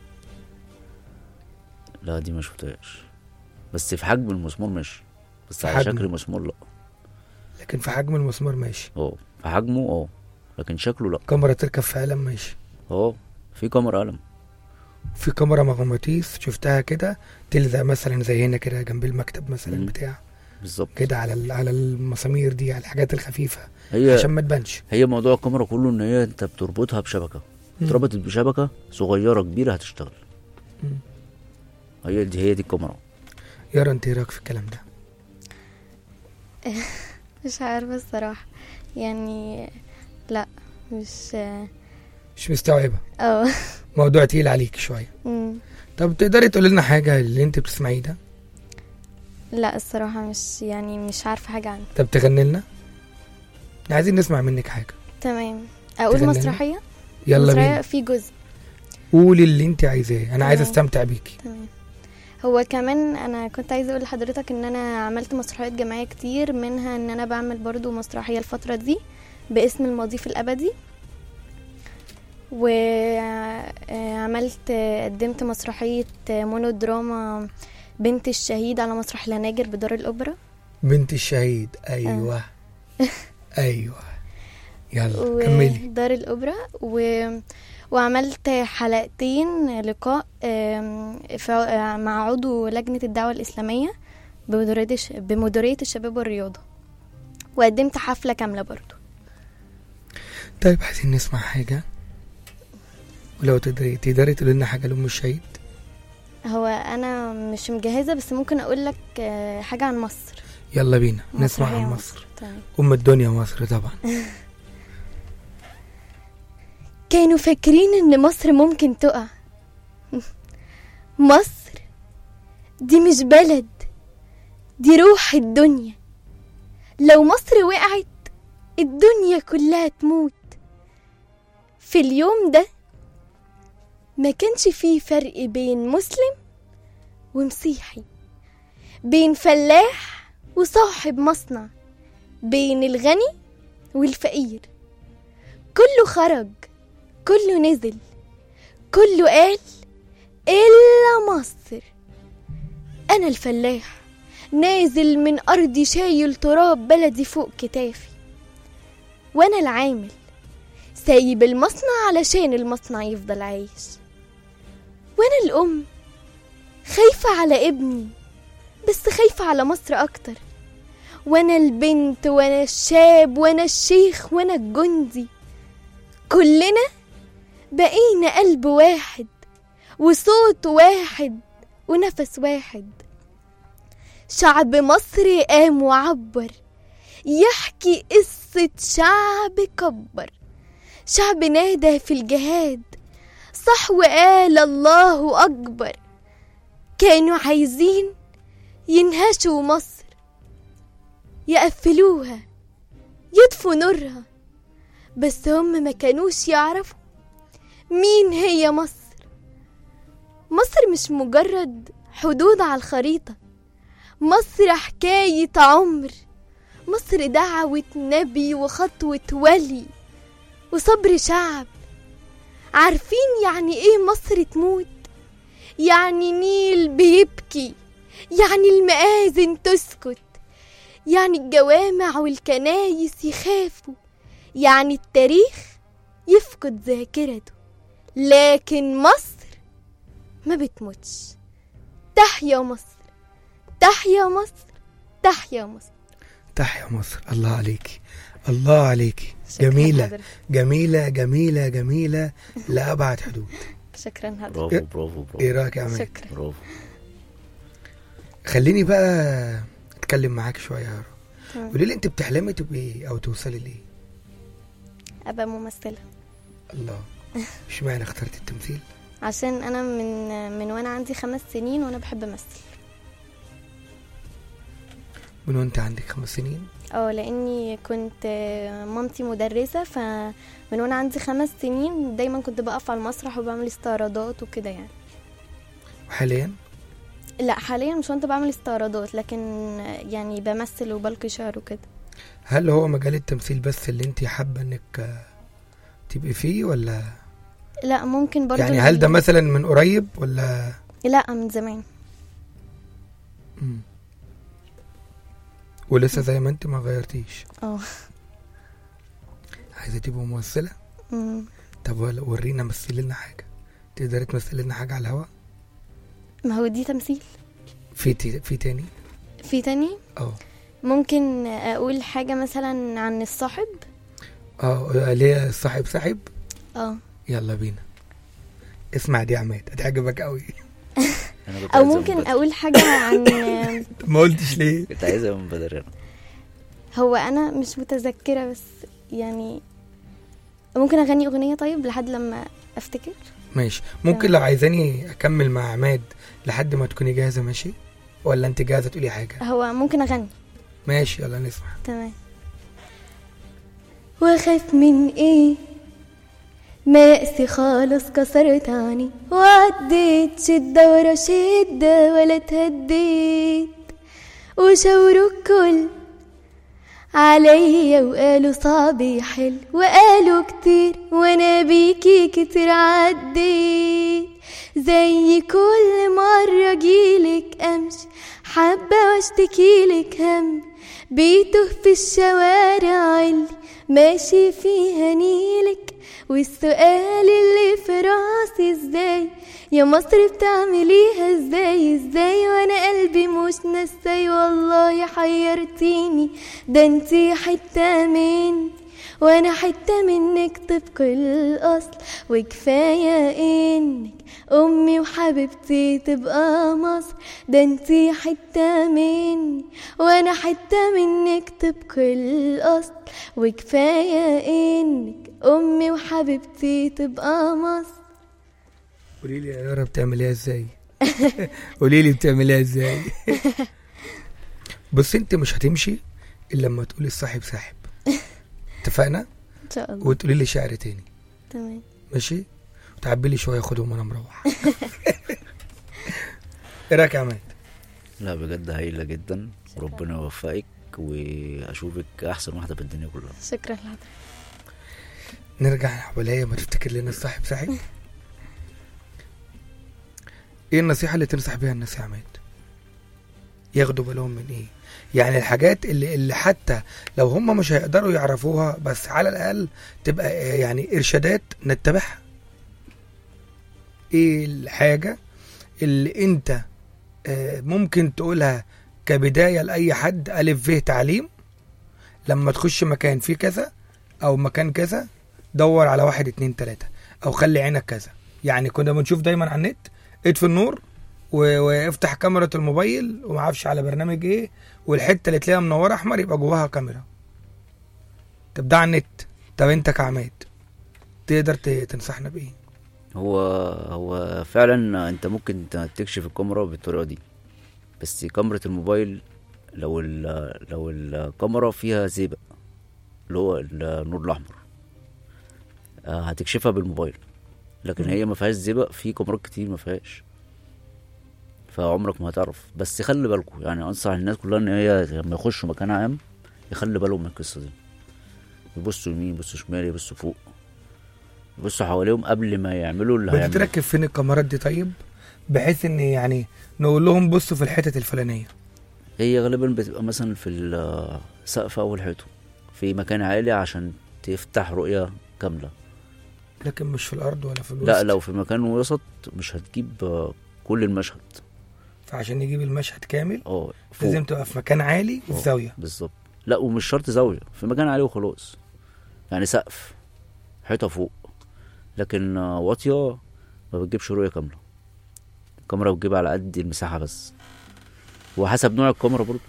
لا دي ما شفتهاش بس في حجم المسمار ماشي بس في على حجمه. شكل المسمار لا لكن في حجم المسمار ماشي اه في حجمه اه لكن شكله لا كاميرا تركب في قلم ماشي اه في كاميرا قلم في كاميرا مغناطيس شفتها كده تلزق مثلا زي هنا كده جنب المكتب مثلا مم. بتاع بالظبط كده على ال- على المسامير دي على الحاجات الخفيفه هي عشان ما تبانش هي موضوع الكاميرا كله ان هي انت بتربطها بشبكه مم. اتربطت بشبكه صغيره كبيره هتشتغل مم. هي دي هي دي الكاميرا يارا انت ايه رايك في الكلام ده مش عارفة الصراحة يعني لا مش مش مستوعبه اه موضوع تقيل عليك شويه مم. طب تقدري تقولي لنا حاجه اللي انت بتسمعيه ده لا الصراحة مش يعني مش عارفة حاجة عنه طب تغني لنا عايزين نسمع منك حاجه تمام أقول تغني لنا؟ مسرحية يلا مسرحية بينا في جزء قولي اللي انت عايزاه انا عايز تمام. استمتع بيكي تمام هو كمان انا كنت عايزه اقول لحضرتك ان انا عملت مسرحيات جماعيه كتير منها ان انا بعمل برضو مسرحيه الفتره دي باسم المضيف الابدي وعملت قدمت مسرحيه مونودراما بنت الشهيد على مسرح الهناجر بدار الاوبرا بنت الشهيد ايوه ايوه يلا كملي ودار الأوبرا و... وعملت حلقتين لقاء آم، ف- آه، مع عضو لجنة الدعوة الإسلامية بمديرية الش- بمديرية الشباب والرياضة وقدمت حفلة كاملة برضو طيب عايزين نسمع حاجة ولو تقدري تقدري تقولي لنا حاجة لأم الشهيد هو أنا مش مجهزة بس ممكن أقول لك آه، حاجة عن مصر يلا بينا نسمع مسرحية عن مصر تمام أم الدنيا مصر طبعا كانوا فاكرين ان مصر ممكن تقع مصر دي مش بلد دي روح الدنيا لو مصر وقعت الدنيا كلها تموت في اليوم ده ما كانش فيه فرق بين مسلم ومسيحي بين فلاح وصاحب مصنع بين الغني والفقير كله خرج كله نزل كله قال إلا مصر أنا الفلاح نازل من أرضي شايل تراب بلدي فوق كتافي وأنا العامل سايب المصنع علشان المصنع يفضل عايش وأنا الأم خايفة على ابني بس خايفة على مصر أكتر وأنا البنت وأنا الشاب وأنا الشيخ وأنا الجندي كلنا بقينا قلب واحد وصوت واحد ونفس واحد شعب مصر قام وعبر يحكي قصة شعب كبر شعب نادى في الجهاد صح وقال الله أكبر كانوا عايزين ينهشوا مصر يقفلوها يطفوا نورها بس هم ما كانوش يعرفوا مين هي مصر مصر مش مجرد حدود على الخريطة مصر حكاية عمر مصر دعوة نبي وخطوة ولي وصبر شعب عارفين يعني ايه مصر تموت يعني نيل بيبكي يعني المآذن تسكت يعني الجوامع والكنايس يخافوا يعني التاريخ يفقد ذاكرته لكن مصر ما بتموتش تحيا مصر تحيا مصر تحيا مصر تحيا مصر الله عليكي الله عليكي شكراً جميلة حضرتك. جميلة جميلة جميلة لأبعد حدود شكرا حضرتك برافو برافو برافو ايه رأيك يا عماد شكرا برافو خليني بقى اتكلم معاك شوية يا رب تمام. قولي لي انت بتحلمي تبقي ايه او توصلي لايه ابقى ممثله الله اشمعنى اخترت التمثيل عشان انا من من وانا عندي خمس سنين وانا بحب امثل من وانت عندك خمس سنين اه لاني كنت مامتي مدرسه فمن وانا عندي خمس سنين دايما كنت بقف على المسرح وبعمل استعراضات وكده يعني وحاليا لا حاليا مش كنت بعمل استعراضات لكن يعني بمثل وبلقي شعر وكده هل هو مجال التمثيل بس اللي انت حابة انك آه، تبقي فيه ولا لا ممكن برضو يعني هل ده مثلا من قريب ولا لا من زمان مم. ولسه زي ما انت ما غيرتيش اه عايزة تبقي ممثلة أمم. طب ول- ورينا مثلي لنا حاجة تقدري تمثلي لنا حاجة على الهوا ما هو دي تمثيل في تي... في تاني في تاني اه ممكن اقول حاجه مثلا عن الصاحب اه ليه صاحب صاحب اه يلا بينا اسمع دي يا عماد هتعجبك قوي انا كنت او عايزها من ممكن بدري. اقول حاجه عن ما قلتش ليه كنت عايزها من بدري انا هو انا مش متذكره بس يعني ممكن اغني اغنيه طيب لحد لما افتكر ماشي ممكن تمام. لو عايزاني اكمل مع عماد لحد ما تكوني جاهزة ماشي ولا انت جاهزة تقولي حاجة هو ممكن اغني ماشي يلا نسمع تمام واخاف من ايه مأسي خالص كسرت عني وعديت شدة ورا شدة ولا تهديت وشاوروا الكل عليا وقالوا صعب يحل وقالوا كتير وانا بيكي كتير عديت زي كل مرة جيلك امشي حابة واشتكيلك هم بيته في الشوارع اللي ماشي فيها نيلك والسؤال اللي في راسي ازاي يا مصر بتعمليها ازاي ازاي وانا قلبي مش نساي والله حيرتيني ده انتي حتة مني وانا حتة منك طبق الاصل وكفاية انك امي وحبيبتي تبقى مصر ده انتي حتة مني وانا حتة منك طبق الاصل وكفاية انك امي وحبيبتي تبقى مصر قولي لي يا يارا بتعمليها ازاي قولي لي بتعمليها ازاي بص انت مش هتمشي الا لما تقولي الصاحب ساحب اتفقنا ان شاء الله وتقولي لي شعر تاني تمام ماشي وتعبي لي شويه خدهم وانا مروح ايه رايك يا عماد لا بجد هايلة جدا وربنا يوفقك واشوفك احسن واحدة في الدنيا كلها شكرا لحضرتك نرجع حواليا ما تفتكر لنا الصاحب ساحب ايه النصيحه اللي تنصح بيها الناس يا عماد ياخدوا بالهم من ايه يعني الحاجات اللي اللي حتى لو هم مش هيقدروا يعرفوها بس على الاقل تبقى آه، يعني ارشادات نتبعها ايه الحاجه اللي انت آه، ممكن تقولها كبدايه لاي حد الف ف تعليم لما تخش مكان فيه كذا او مكان كذا دور على واحد اتنين تلاته او خلي عينك كذا يعني كنا بنشوف دايما على النت اطفي النور و- وافتح كاميرا الموبايل ومعرفش على برنامج ايه والحته اللي تلاقيها منوره احمر يبقى جواها كاميرا طب ده على النت طب انت كعماد تقدر ت- تنصحنا بايه هو هو فعلا انت ممكن ت- تكشف الكاميرا بالطريقة دي بس كاميرا الموبايل لو ال لو الكاميرا فيها زئبق اللي هو النور الاحمر آه، هتكشفها بالموبايل لكن هي ما فيهاش زئبق في كاميرات كتير ما فيهاش فعمرك ما هتعرف بس خلي بالكم يعني انصح الناس كلها ان هي لما يخشوا مكان عام يخلي بالهم من القصه دي يبصوا يمين يبصوا شمال يبصوا فوق يبصوا حواليهم قبل ما يعملوا اللي هيعملوه بتتركب فين الكاميرات دي طيب بحيث ان يعني نقول لهم بصوا في الحتت الفلانيه هي غالبا بتبقى مثلا في السقف او الحيطه في مكان عالي عشان تفتح رؤيه كامله لكن مش في الارض ولا في الوسط لا لو في مكان وسط مش هتجيب آه، كل المشهد فعشان نجيب المشهد كامل اه فوق لازم تبقى في مكان عالي وفي آه، زاويه بالظبط لا ومش شرط زاويه في مكان عالي وخلاص يعني سقف حيطه فوق لكن آه، واطيه ما بتجيبش رؤيه كامله الكاميرا بتجيب على قد المساحه بس وحسب نوع الكاميرا برضه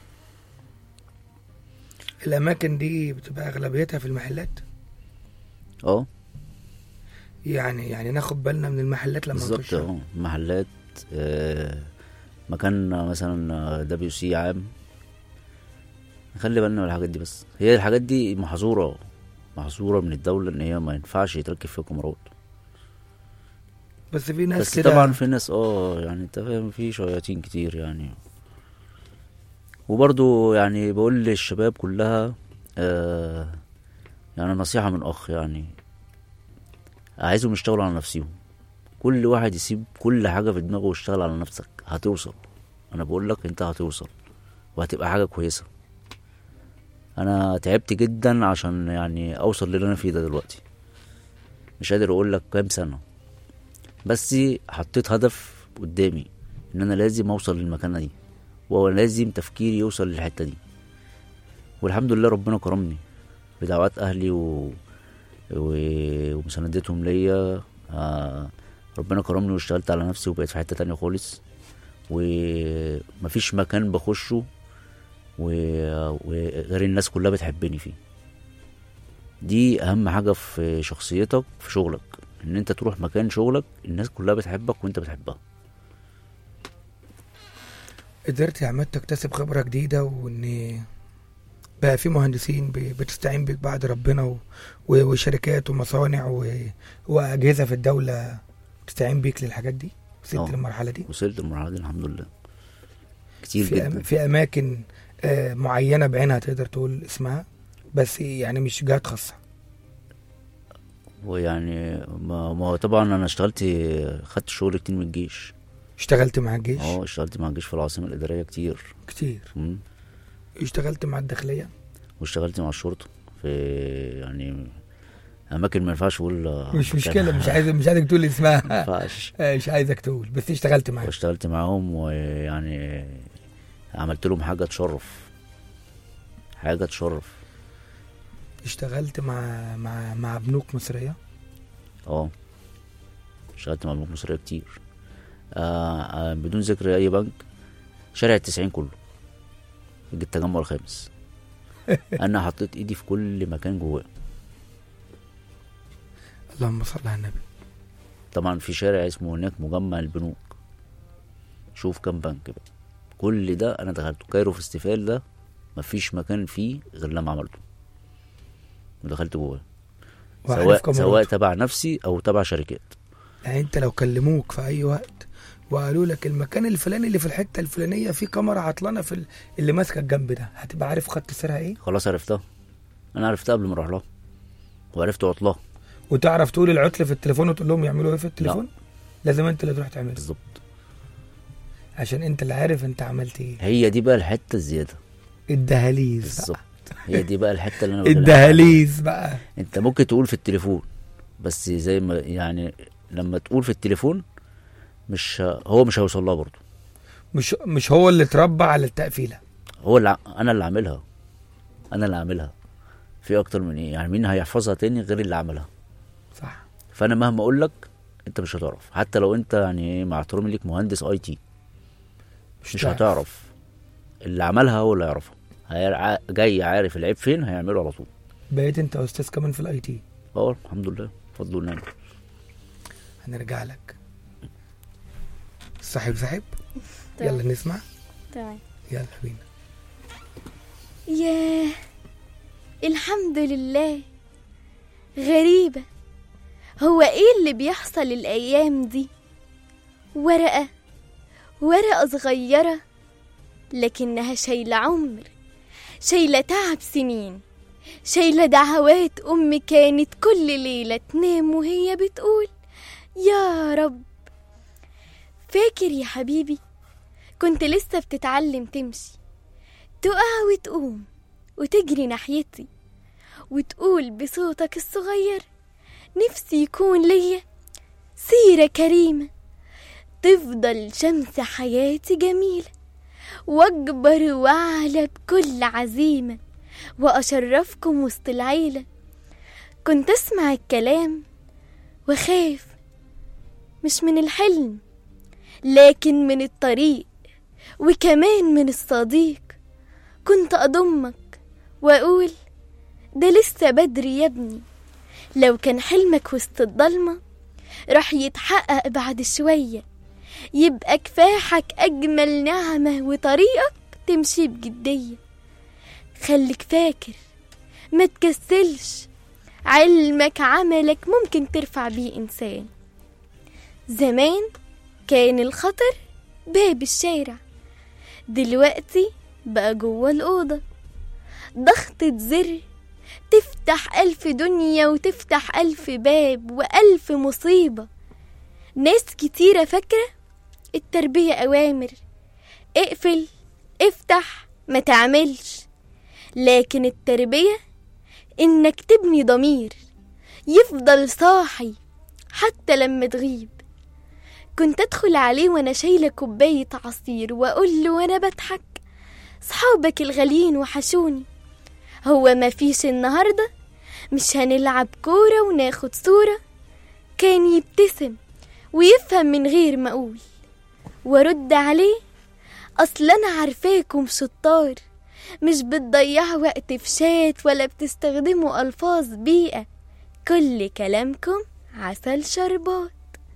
الاماكن دي بتبقى اغلبيتها في المحلات اه يعني يعني ناخد بالنا من المحلات لما بالظبط نخش اه محلات آه، مكان مثلا دبليو سي عام نخلي بالنا من الحاجات دي بس هي الحاجات دي محظورة محظورة من الدولة ان هي ما ينفعش يتركب فيها كاميرات بس في ناس بس كده طبعا في ناس اه يعني انت فاهم في شياطين كتير يعني وبرضو يعني بقول للشباب كلها آه يعني نصيحة من اخ يعني عايزهم يشتغلوا على نفسهم كل واحد يسيب كل حاجة في دماغه ويشتغل على نفسك هتوصل انا بقول لك انت هتوصل وهتبقى حاجة كويسة انا تعبت جدا عشان يعني اوصل للي انا فيه ده دلوقتي مش قادر اقول لك كام سنة بس حطيت هدف قدامي ان انا لازم اوصل للمكانه دي ولازم تفكيري يوصل للحته دي والحمد لله ربنا كرمني بدعوات اهلي و... و... ومساندتهم ليا آه... ربنا كرمني واشتغلت على نفسي وبقيت في حته تانية خالص ومفيش مكان بخشه و... وغير الناس كلها بتحبني فيه دي اهم حاجه في شخصيتك في شغلك ان انت تروح مكان شغلك الناس كلها بتحبك وانت بتحبها قدرت يا عماد تكتسب خبرة جديدة وان بقى في مهندسين ب- بتستعين بيك بعد ربنا و... و- وشركات ومصانع و... وأجهزة في الدولة بتستعين بيك للحاجات دي وصلت آه. للمرحلة دي وصلت للمرحله دي الحمد لله كتير في, جدا أم... في أماكن آه، معينة بعينها تقدر تقول اسمها بس يعني مش جهات خاصة ويعني ما, ما هو طبعا انا اشتغلت خدت شغل كتير من الجيش اشتغلت مع الجيش اه اشتغلت مع الجيش في العاصمه الاداريه كتير كتير مم. اشتغلت مع الداخليه واشتغلت مع الشرطه في يعني اماكن ما ينفعش اقول آه، مش كان- مشكله مش عايز مش عايزك تقول ما اسمها ينفعش آه، مش عايزك تقول بس اشتغلت معاه واشتغلت معاهم ويعني عملت لهم حاجه تشرف حاجه تشرف اشتغلت مع مع مع بنوك مصريه اه اشتغلت مع بنوك مصريه كتير آه آه بدون ذكر اي بنك شارع التسعين كله التجمع الخامس انا حطيت ايدي في كل مكان جواه اللهم صل على النبي طبعا في شارع اسمه هناك مجمع البنوك شوف كام بنك بقى كل ده انا دخلته كايرو فيستيفال ده مفيش مكان فيه غير لما عملته ودخلت جواه وعارف سواء كاميرات. سواء تبع نفسي او تبع شركات يعني انت لو كلموك في اي وقت وقالوا لك المكان الفلاني اللي في الحته الفلانيه في كاميرا عطلانه في ال- اللي ماسكه الجنب ده هتبقى عارف خط سيرها ايه خلاص عرفتها انا عرفتها قبل ما اروح لها وعرفت عطلها وتعرف تقول العطل في التليفون وتقول لهم يعملوا ايه في التليفون لازم انت اللي تروح تعمله بالظبط عشان انت اللي عارف انت عملت ايه هي دي بقى الحته الزياده الدهاليز بالظبط بقى هي دي بقى الحته اللي انا بكلمك الدهاليز بقى انت ممكن تقول في التليفون بس زي ما يعني لما تقول في التليفون مش ه- هو مش هيوصل لها برضه مش مش هو اللي اتربى على التقفيله هو اللي ع- انا اللي عاملها انا اللي عاملها في اكتر من ايه يعني مين هيحفظها تاني غير اللي عملها صح فانا مهما اقول لك انت مش هتعرف حتى لو انت يعني مع احترامي ليك مهندس اي تي مش تعرف. هتعرف اللي عملها هو اللي يعرفها هيع- جاي عارف العيب فين هيعمله على طول بقيت انت استاذ كمان في الاي تي اه الحمد لله فضل ونعمه هنرجع لك صاحب صاحب تمام. يلا نسمع تمام يلا بينا ياه الحمد لله غريبة هو ايه اللي بيحصل الأيام دي ورقة ورقة صغيرة لكنها شايلة عمر شايلة تعب سنين شايلة دعوات أم كانت كل ليلة تنام وهي بتقول يا رب فاكر يا حبيبي كنت لسه بتتعلم تمشي تقع وتقوم وتجري ناحيتي وتقول بصوتك الصغير نفسي يكون ليا سيرة كريمة تفضل شمس حياتي جميلة واكبر واعلى بكل عزيمة واشرفكم وسط العيلة كنت اسمع الكلام وخاف مش من الحلم لكن من الطريق وكمان من الصديق كنت أضمك وأقول ده لسه بدري يا ابني لو كان حلمك وسط الضلمة راح يتحقق بعد شوية يبقى كفاحك أجمل نعمة وطريقك تمشي بجدية خليك فاكر ما تكسلش علمك عملك ممكن ترفع بيه إنسان زمان كان الخطر باب الشارع دلوقتي بقى جوه الأوضة ضغطة زر تفتح ألف دنيا وتفتح ألف باب وألف مصيبة ناس كتيرة فاكرة التربية أوامر اقفل افتح ما تعملش لكن التربية إنك تبني ضمير يفضل صاحي حتى لما تغيب كنت أدخل عليه وأنا شايلة كوباية عصير وأقول له وأنا بضحك صحابك الغاليين وحشوني هو ما فيش النهاردة مش هنلعب كورة وناخد صورة كان يبتسم ويفهم من غير ما أقول وأرد عليه أصل أنا عارفاكم شطار مش بتضيعوا وقت في شات ولا بتستخدموا ألفاظ بيئة كل كلامكم عسل شربات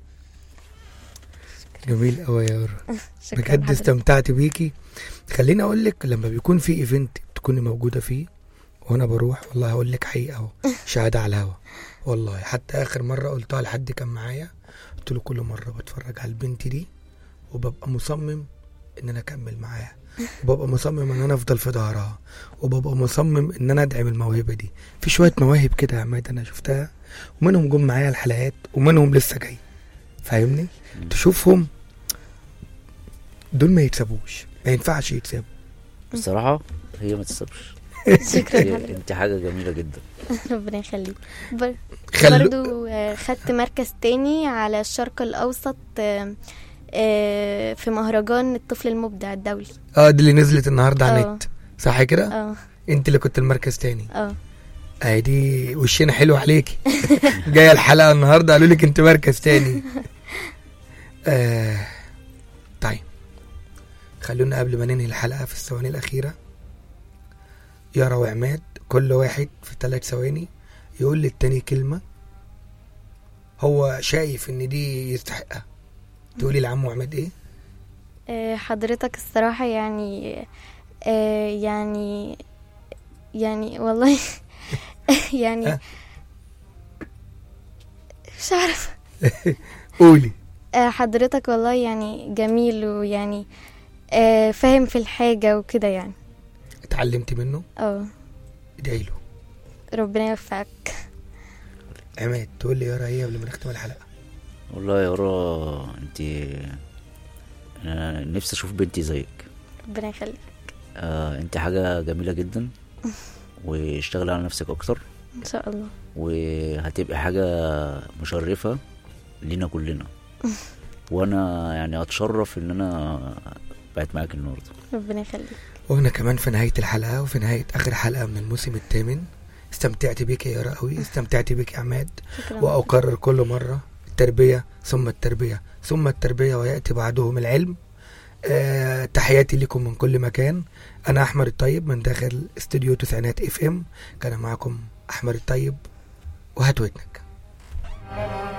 جميل قوي يا يارا شكراً بجد حضرتك. استمتعت بيكي خليني اقول لك لما بيكون في ايفنت تكوني موجوده فيه وانا بروح والله هقول لك حقيقه اهو شهاده على الهوا والله حتى اخر مره قلتها لحد كان معايا قلت له كل مره بتفرج على البنت دي وببقى مصمم ان انا اكمل معاها وببقى مصمم ان انا افضل في ظهرها وببقى مصمم ان انا ادعم الموهبه دي في شويه مواهب كده يا عماد انا شفتها ومنهم جم معايا الحلقات ومنهم لسه جاي فاهمني تشوفهم دول ما يتسابوش ما ينفعش يتسابوا بصراحه هي ما تسبش شكرا هي- حضرتك انت حاجه جميله جدا ربنا يخليك بر- خلو برضو آه، خدت مركز تاني على الشرق الأوسط آه، آه، في مهرجان الطفل المبدع الدولي اه دي اللي نزلت النهارده على اه. النت صح كده اه انت اللي كنت المركز تاني اه اه دي وشنا حلو عليكي جايه الحلقه النهارده قالوا لك انت مركز تاني آه طيب خلونا قبل ما ننهي الحلقه في الثواني الاخيره يارا وعماد كل واحد في ثلاث ثواني يقول للتاني كلمه هو شايف ان دي يستحقها تقولي لعمو عماد ايه آه، حضرتك الصراحة يعني آه، يعني يعني والله يعني ها؟ مش عارفة قولي آه، حضرتك والله يعني جميل ويعني آه، فاهم في الحاجة وكده يعني اتعلمتي منه اه ادعي له ربنا يوفقك عماد تقول لي يارا ايه قبل ما نختم الحلقه والله يا را انت انا نفسي اشوف بنتي زيك ربنا يخليك آه انت حاجه جميله جدا واشتغلي على نفسك اكتر ان شاء الله وهتبقى حاجه مشرفه لينا كلنا وانا يعني اتشرف ان انا بقيت معاك النهارده ربنا يخليك وانا كمان في نهايه الحلقه وفي نهايه اخر حلقه من الموسم الثامن استمتعت بيك يا يارا قوي استمتعت بيك يا عماد شكرا واقرر كل مره التربيه ثم التربيه ثم التربيه وياتي بعدهم العلم آه تحياتي لكم من كل مكان انا احمد الطيب من داخل استوديو تسعينات اف ام كان معكم احمد الطيب وهات ودنك